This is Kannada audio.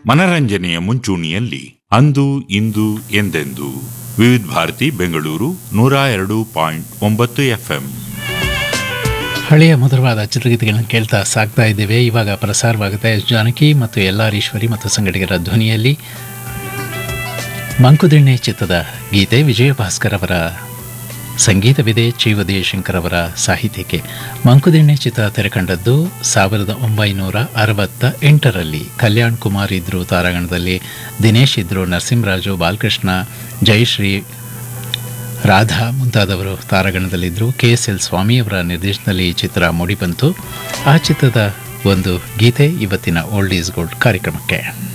ಮನರಂಜನೆಯ ಮುಂಚೂಣಿಯಲ್ಲಿ ಅಂದು ಇಂದು ಎಂದೆಂದು ವಿವಿಧ ಭಾರತಿ ಬೆಂಗಳೂರು ನೂರ ಎರಡು ಪಾಯಿಂಟ್ ಒಂಬತ್ತು ಎಫ್ಎಂ ಹಳೆಯ ಮಧುರವಾದ ಚಿತ್ರಗೀತೆಗಳನ್ನು ಕೇಳ್ತಾ ಸಾಗ್ತಾ ಇದ್ದೇವೆ ಇವಾಗ ಪ್ರಸಾರವಾಗುತ್ತೆ ಎಸ್ ಜಾನಕಿ ಮತ್ತು ಎಲ್ಲಾರ್ ಈಶ್ವರಿ ಮತ್ತು ಸಂಘಟಕರ ಧ್ವನಿಯಲ್ಲಿ ಮಂಕುದಿಣ್ಣೆ ಚಿತ್ರದ ಗೀತೆ ವಿಜಯ ಭಾಸ್ಕರ್ ಅವರ ಸಂಗೀತವಿದೆ ಚಿ ಉದಯಶಂಕರ್ ಅವರ ಸಾಹಿತ್ಯಕ್ಕೆ ಮಂಕುದಿಣ್ಣೆ ಚಿತ್ರ ತೆರೆಕಂಡದ್ದು ಸಾವಿರದ ಒಂಬೈನೂರ ಅರವತ್ತ ಎಂಟರಲ್ಲಿ ಕಲ್ಯಾಣ್ ಕುಮಾರ್ ಇದ್ರು ತಾರಾಗಣದಲ್ಲಿ ದಿನೇಶ್ ಇದ್ರು ನರಸಿಂಹರಾಜು ಬಾಲಕೃಷ್ಣ ಜಯಶ್ರೀ ರಾಧಾ ಮುಂತಾದವರು ತಾರಾಗಣದಲ್ಲಿದ್ದರು ಕೆ ಎಸ್ ಎಲ್ ಸ್ವಾಮಿಯವರ ನಿರ್ದೇಶನದಲ್ಲಿ ಈ ಚಿತ್ರ ಮೂಡಿಬಂತು ಆ ಚಿತ್ರದ ಒಂದು ಗೀತೆ ಇವತ್ತಿನ ಓಲ್ಡ್ ಈಸ್ ಗೋಲ್ಡ್ ಕಾರ್ಯಕ್ರಮಕ್ಕೆ